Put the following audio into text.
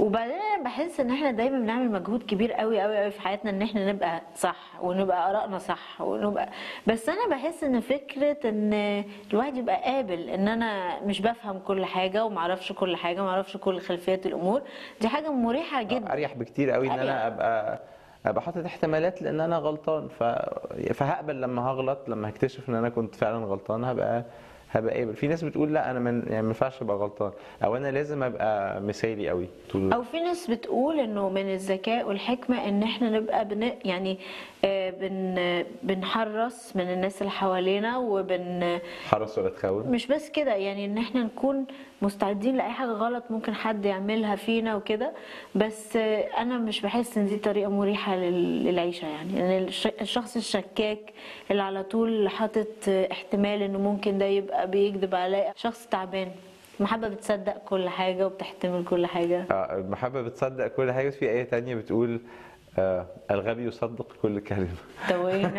وبعدين انا بحس ان احنا دايما بنعمل مجهود كبير قوي قوي قوي في حياتنا ان احنا نبقى صح ونبقى ارائنا صح ونبقى بس انا بحس ان فكره ان الواحد يبقى قابل ان انا مش بفهم كل حاجه ومعرفش كل حاجه معرفش كل خلفيات الامور دي حاجه مريحه جدا اريح بكتير قوي ان انا أريح. ابقى ابقى حاطط احتمالات لان انا غلطان ف... فهقبل لما هغلط لما هكتشف ان انا كنت فعلا غلطان هبقى هبقى قابل في ناس بتقول لا انا من يعني ما ينفعش ابقى غلطان او انا لازم ابقى مثالي قوي طول الوقت او في ناس بتقول انه من الذكاء والحكمه ان احنا نبقى بن يعني آه، بن بنحرص من الناس اللي حوالينا وبن حرص ولا تخون مش بس كده يعني ان احنا نكون مستعدين لاي حاجه غلط ممكن حد يعملها فينا وكده بس آه، انا مش بحس ان دي طريقه مريحه لل- للعيشه يعني يعني الش- الشخص الشكاك اللي على طول حاطط آه، احتمال انه ممكن ده يبقى بيكذب عليا شخص تعبان المحبه بتصدق كل حاجه وبتحتمل كل حاجه آه، المحبة بتصدق كل حاجة بس في آية تانية بتقول آه، الغبي يصدق كل كلمة توينا